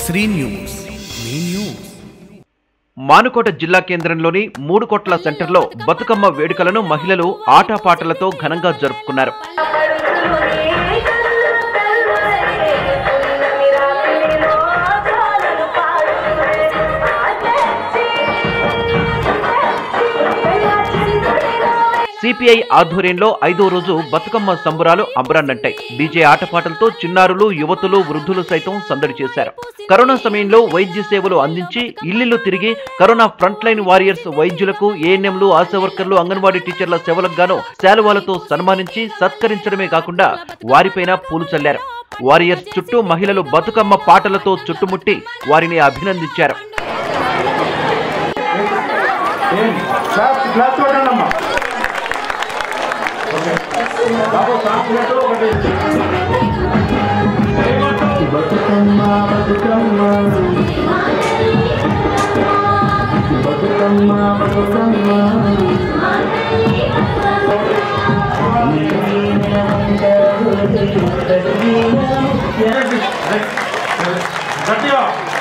Shri news మీ news Manukota జిల్లా కేంద్రంలోని మూడు కోట్ల సెంటర్లో బతుకమ్మ వేడుకలను మహిళలు ఆటపాటలతో ఘనంగా జరుపుకున్నారు సిపిఐ ఆధ్వర్యంలో ఐదో రోజు బతుకమ్మ సంబురాలు అంబరాన్నంటాయి డీజే ఆటపాటలతో చిన్నారులు యువతులు వృద్ధులు సైతం సందడి చేశారు కరోనా సమయంలో వైద్య సేవలు అందించి ఇల్లిల్లు తిరిగి కరోనా ఫ్రంట్ లైన్ వారియర్స్ వైద్యులకు ఏఎన్ఎంలు ఆశా వర్కర్లు అంగన్వాడీ టీచర్ల సేవలకు గాను శాలువాలతో సన్మానించి సత్కరించడమే కాకుండా వారిపైన పూలు చల్లారు వారియర్స్ చుట్టూ మహిళలు బతుకమ్మ పాటలతో చుట్టుముట్టి వారిని అభినందించారు క్లాస్ క్లాస్ కొట్టండి అమ్మా బాబు కాంప్లెట్ ఒకటి బతుకమ్మ బతుకమ్మ బతుకమ్మ బతుకమ్మ గట్టిగా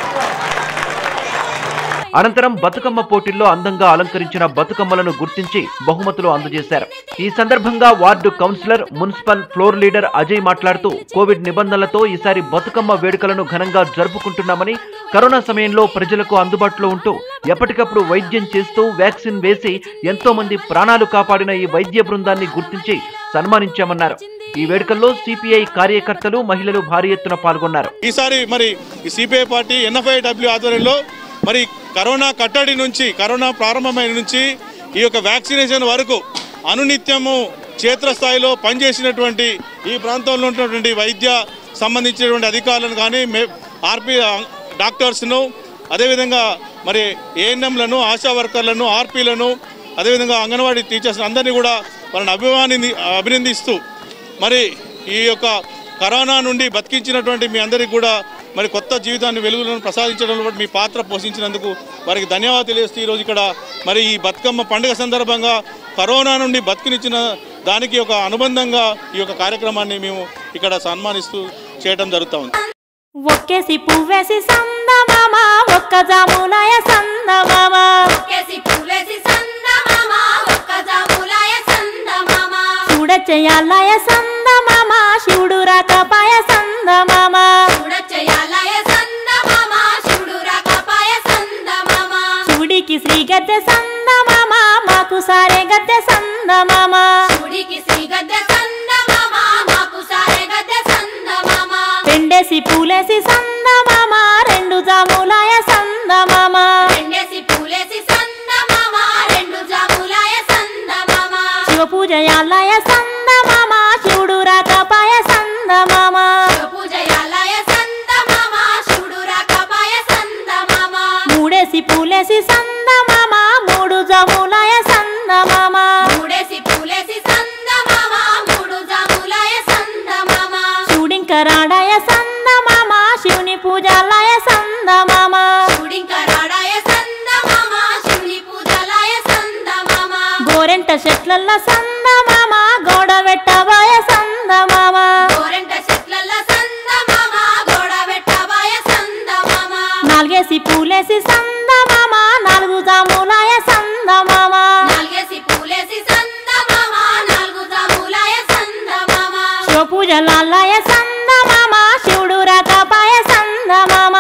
అనంతరం బతుకమ్మ పోటీల్లో అందంగా అలంకరించిన బతుకమ్మలను గుర్తించి బహుమతులు అందజేశారు ఈ సందర్భంగా ward councillor municipal floor leader Ajay మాట్లాడుతూ కోవిడ్ నిబంధనలతో ఈసారి బతుకమ్మ వేడుకలను ఘనంగా జరుపుకుంటున్నామని కరోనా సమయంలో ప్రజలకు అందుబాటులో ఉంటూ ఎప్పటికప్పుడు వైద్యం చేస్తూ వ్యాక్సిన్ వేసి ఎంతో మంది ప్రాణాలు కాపాడిన ఈ వైద్య బృందాన్ని గుర్తించి సన్మానించామన్నారు ఈ వేడుకల్లో సిపిఐ కార్యకర్తలు మహిళలు భారీ ఎత్తున పాల్గొన్నారు ఈసారి మరి ఈ సిపిఐ పార్టీ ఎన్ఎఫ్ఐ డబ్ల్యూ ఆధ్వర్యంలో మరి కరోనా కట్టడి నుంచి కరోనా ప్రారంభమైన నుంచి ఈ యొక్క వ్యాక్సినేషన్ వరకు అనునిత్యము క్షేత్రస్థాయిలో పనిచేసినటువంటి ఈ ప్రాంతంలో ఉన్నటువంటి వైద్య సంబంధించినటువంటి అధికారులను కానీ మే ఆర్పి డాక్టర్స్ను అదేవిధంగా మరి ఏఎన్ఎంలను ఆశా వర్కర్లను ఆర్పీలను అదేవిధంగా అంగన్వాడీ టీచర్స్ అందరినీ కూడా వాళ్ళని అభిమాని అభినందిస్తూ మరి ఈ యొక్క కరోనా నుండి బతికించినటువంటి మీ అందరికీ కూడా మరి కొత్త జీవితాన్ని వెలుగులను ప్రసాదించడంలో కూడా మీ పాత్ర పోషించినందుకు వారికి ధన్యవాదాలు తెలియజేస్తూ ఈరోజు ఇక్కడ మరి ఈ బతుకమ్మ పండుగ సందర్భంగా కరోనా నుండి బతికినిచ్చిన దానికి ఒక అనుబంధంగా ఈ యొక్క కార్యక్రమాన్ని మేము ఇక్కడ సన్మానిస్తూ చేయడం జరుగుతూ ఉంది ఒక్కేసి పువ్వేసి సందమామ ఒక్క జాములాయ సందమామ ఒక్కేసి పూలేసి సందమామ ఒక్క జాములాయ సందమామ చూడచెయ్యాలయ సందమామ శివుడు రాకపాయ సందమామ చూడచ్చయాలయ సందమామ శివుడు రాకపాయ సందమామ శివుడికి శ్రీ గద్దె సందమామ మాకు సారే గద్దె సందమామ శివుడికి శ్రీ గద్దె సందమామ మాకు సారె గద్దె సందమామ రెండేసి పూలేసి సందమామ రెండు జాములాయ సందమామ రెండేసి పూలేసి సందమామ రెండు జాములాయ సందమామ శివ పూజయాలయ సందమామ శివుడు రాకపాయ సందమామ పూజయాలయ సందమామ శివుడు రాకపాయ సందమామ మూడేసి పూలేసి సందమామ మూడు జములాయ సందమామ మూడేసి పూలేసి సందమామ మూడు జాములాయ సందమామ శివుడింకరాడాయ సందమామ శివుని పూజాలయ సందమామ శివుడింకరాడాయ సందమామ శివుని పూజలాయ సందమామ గోరెంట చెట్లల్ల సందమామ గోడ పెట్టబాయ సందమామ గోరెంట చెట్లల్ల సందమామ గోడ వెట్టబాయ సందమామ నాలుగేసి పూలేసి సందమామ నాలుగు జాములాయ సందమామ నాలుగేసి పూలేసి సందమామ నాలుగు జాములాయ సందమామ శివ పూజలాలయ సందమామ శివుడు రాకపాయ సందమామ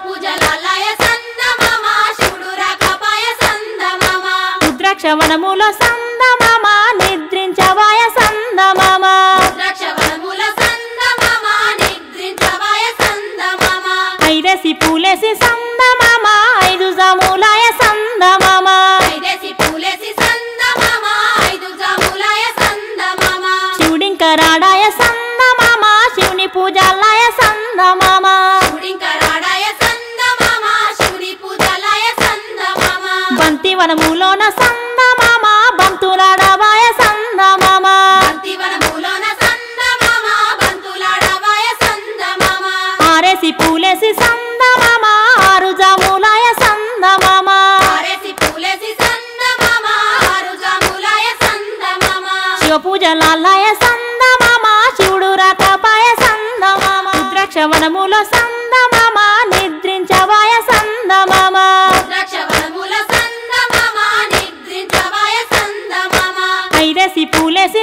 పూజలాలయ సందమామ శివుడు రాకపాయ సందమామ రుద్రాక్ష వనముల సందమామ నిద్రించవాయ సందమామ ద్రాక్షవనముల సందమామ నిద్రించవాయ సందమామ ఐదేసి పూలేసి సందమామ ఐదు జాములాయ సందమామ ఐదేసి పూలేసి సందమామ ఐదు జాములాయ సందమామ శివుడింకరాడాయ సందమామ శివుని పూజాలయ సందమామ శివుడింకరాడాయ సందమామ శివుడి పూజలాయ సందమామ బంతి వనములోన సందమామ బంతులాడవాయ సందమామ బంతివనములోన సందమామ బంతులాడవాయ సందమామ ఆరేసి పూలేసి సందమామ ఆరు జాములాయ సందమామ ఆరేసి పూలేసి సందమామ ఆరు జాములాయ సందమామ శివ పూజలాలయ సందమామ శివుడు రాకపాయ సందమామ రుద్రాక్ష వనములో సందమామ నిద్రి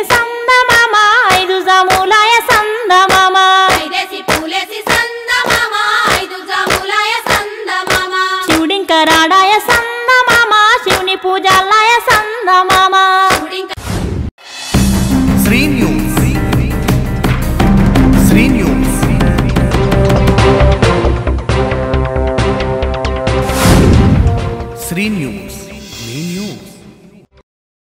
సందమామ ఐదు జాములాయ సందమామ ఐదేసి పూలేసి సందమామ ఐదు జాములాయ సందమామ శివుడింక రాడాయ సందమామ శివుని పూజాలాయ సందమామ